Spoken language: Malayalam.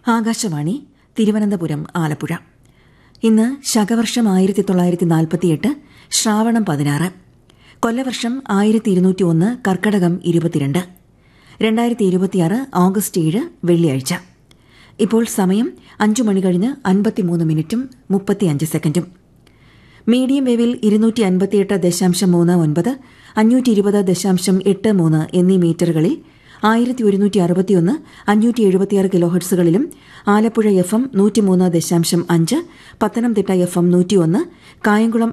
ആകാശവാണി തിരുവനന്തപുരം ആലപ്പുഴ ഇന്ന് ശകവർഷം ആയിരത്തി തൊള്ളായിരത്തി നാൽപ്പത്തിയെട്ട് ശ്രാവണം പതിനാറ് കൊല്ലവർഷം ആയിരത്തി ഇരുന്നൂറ്റി ഒന്ന് കർക്കടകം ഇരുപത്തിരണ്ട് രണ്ടായിരത്തി ഇരുപത്തിയാറ് ഓഗസ്റ്റ് ഏഴ് വെള്ളിയാഴ്ച ഇപ്പോൾ സമയം അഞ്ചു മണി കഴിഞ്ഞ് അൻപത്തിമൂന്ന് മിനിറ്റും മുപ്പത്തിയഞ്ച് സെക്കൻഡും മീഡിയം വേവിൽ ഇരുന്നൂറ്റി അൻപത്തിയെട്ട് ദശാംശം മൂന്ന് ഒൻപത് അഞ്ഞൂറ്റി ഇരുപത് ദശാംശം എട്ട് മൂന്ന് എന്നീ മീറ്ററുകളിൽ ആയിരത്തി ഒരുന്നൂറ്റി അറുപത്തിയൊന്ന് അഞ്ഞൂറ്റി എഴുപത്തിയാറ് കിലോഹെർട്സുകളിലും ആലപ്പുഴ എഫ് എം നൂറ്റിമൂന്ന് ദശാംശം അഞ്ച് പത്തനംതിട്ട എഫ് എം നൂറ്റിയൊന്ന് കായംകുളം